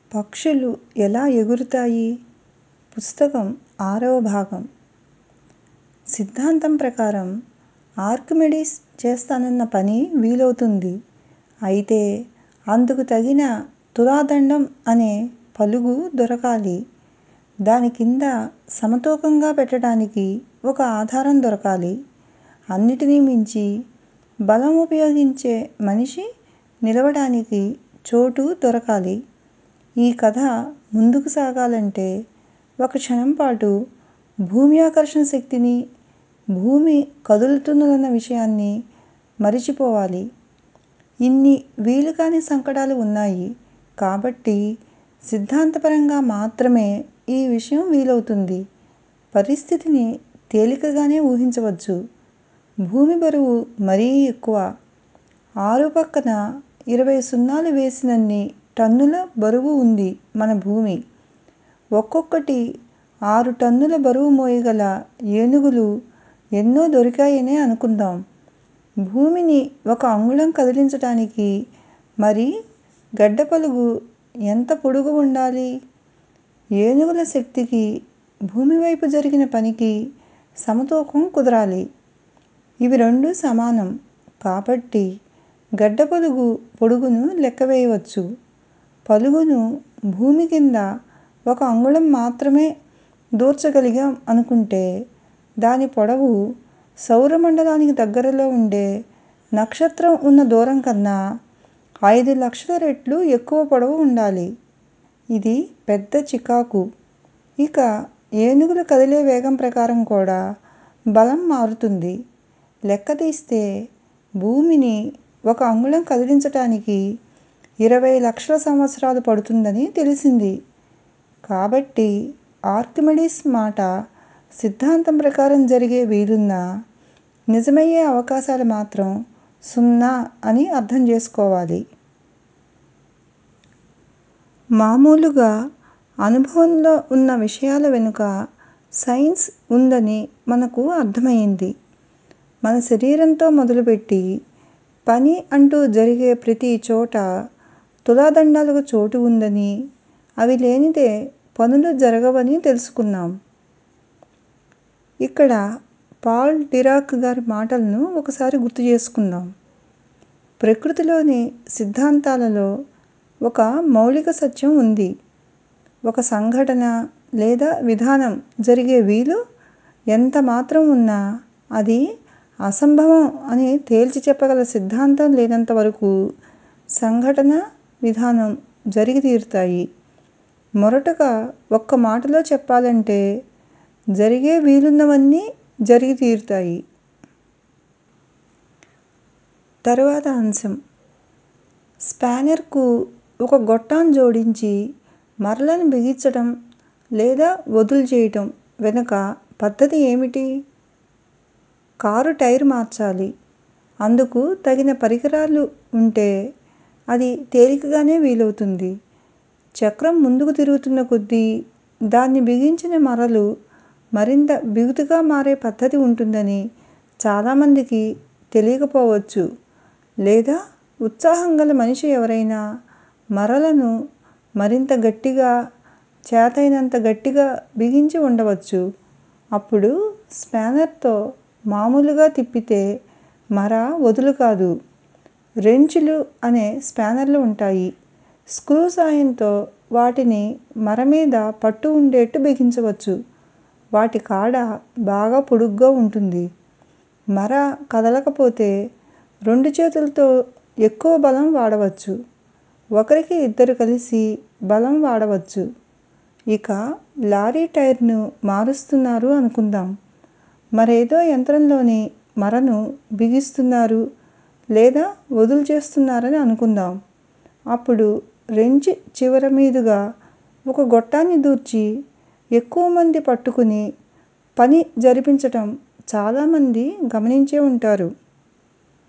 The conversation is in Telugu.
పక్షులు ఎలా ఎగురుతాయి పుస్తకం ఆరవ భాగం సిద్ధాంతం ప్రకారం ఆర్కిమెడీస్ చేస్తానన్న పని వీలవుతుంది అయితే అందుకు తగిన తులాదండం అనే పలుగు దొరకాలి దాని కింద సమతూకంగా పెట్టడానికి ఒక ఆధారం దొరకాలి అన్నిటినీ మించి బలం ఉపయోగించే మనిషి నిలవడానికి చోటు దొరకాలి ఈ కథ ముందుకు సాగాలంటే ఒక క్షణం పాటు భూమి ఆకర్షణ శక్తిని భూమి కదులుతున్నదన్న విషయాన్ని మరిచిపోవాలి ఇన్ని వీలుకాని సంకటాలు ఉన్నాయి కాబట్టి సిద్ధాంతపరంగా మాత్రమే ఈ విషయం వీలవుతుంది పరిస్థితిని తేలికగానే ఊహించవచ్చు భూమి బరువు మరీ ఎక్కువ ఆరు పక్కన ఇరవై సున్నాలు వేసినన్ని టన్నుల బరువు ఉంది మన భూమి ఒక్కొక్కటి ఆరు టన్నుల బరువు మోయగల ఏనుగులు ఎన్నో దొరికాయనే అనుకుందాం భూమిని ఒక అంగుళం కదిలించటానికి మరి గడ్డపలుగు ఎంత పొడుగు ఉండాలి ఏనుగుల శక్తికి భూమి వైపు జరిగిన పనికి సమతూకం కుదరాలి ఇవి రెండూ సమానం కాబట్టి గడ్డపలుగు పొడుగును లెక్కవేయవచ్చు పలుగును భూమి కింద ఒక అంగుళం మాత్రమే దూర్చగలిగాం అనుకుంటే దాని పొడవు సౌరమండలానికి దగ్గరలో ఉండే నక్షత్రం ఉన్న దూరం కన్నా ఐదు లక్షల రెట్లు ఎక్కువ పొడవు ఉండాలి ఇది పెద్ద చికాకు ఇక ఏనుగులు కదిలే వేగం ప్రకారం కూడా బలం మారుతుంది లెక్కతీస్తే భూమిని ఒక అంగుళం కదిలించటానికి ఇరవై లక్షల సంవత్సరాలు పడుతుందని తెలిసింది కాబట్టి ఆర్కిమెడీస్ మాట సిద్ధాంతం ప్రకారం జరిగే వీలున్నా నిజమయ్యే అవకాశాలు మాత్రం సున్నా అని అర్థం చేసుకోవాలి మామూలుగా అనుభవంలో ఉన్న విషయాల వెనుక సైన్స్ ఉందని మనకు అర్థమయింది మన శరీరంతో మొదలుపెట్టి పని అంటూ జరిగే ప్రతి చోట తులాదండాలకు చోటు ఉందని అవి లేనిదే పనులు జరగవని తెలుసుకున్నాం ఇక్కడ పాల్ డిరాక్ గారి మాటలను ఒకసారి గుర్తు చేసుకుందాం ప్రకృతిలోని సిద్ధాంతాలలో ఒక మౌలిక సత్యం ఉంది ఒక సంఘటన లేదా విధానం జరిగే వీలు ఎంత మాత్రం ఉన్నా అది అసంభవం అని తేల్చి చెప్పగల సిద్ధాంతం లేనంత వరకు సంఘటన విధానం జరిగి తీరుతాయి మొరటుగా ఒక్క మాటలో చెప్పాలంటే జరిగే వీలున్నవన్నీ జరిగి తీరుతాయి తరువాత అంశం స్పానర్కు ఒక గొట్టాన్ని జోడించి మరలను బిగించటం లేదా వదులు చేయటం వెనుక పద్ధతి ఏమిటి కారు టైర్ మార్చాలి అందుకు తగిన పరికరాలు ఉంటే అది తేలికగానే వీలవుతుంది చక్రం ముందుకు తిరుగుతున్న కొద్దీ దాన్ని బిగించిన మరలు మరింత బిగుతుగా మారే పద్ధతి ఉంటుందని చాలామందికి తెలియకపోవచ్చు లేదా ఉత్సాహం గల మనిషి ఎవరైనా మరలను మరింత గట్టిగా చేతైనంత గట్టిగా బిగించి ఉండవచ్చు అప్పుడు స్పానర్తో మామూలుగా తిప్పితే మర వదులు కాదు రెంచులు అనే స్పానర్లు ఉంటాయి స్క్రూ సాయంతో వాటిని మర మీద పట్టు ఉండేట్టు బిగించవచ్చు వాటి కాడ బాగా పొడుగ్గా ఉంటుంది మర కదలకపోతే రెండు చేతులతో ఎక్కువ బలం వాడవచ్చు ఒకరికి ఇద్దరు కలిసి బలం వాడవచ్చు ఇక లారీ టైర్ను మారుస్తున్నారు అనుకుందాం మరేదో యంత్రంలోని మరను బిగిస్తున్నారు లేదా వదులు చేస్తున్నారని అనుకుందాం అప్పుడు రెంచి చివర మీదుగా ఒక గొట్టాన్ని దూర్చి ఎక్కువ మంది పట్టుకుని పని జరిపించటం చాలామంది గమనించే ఉంటారు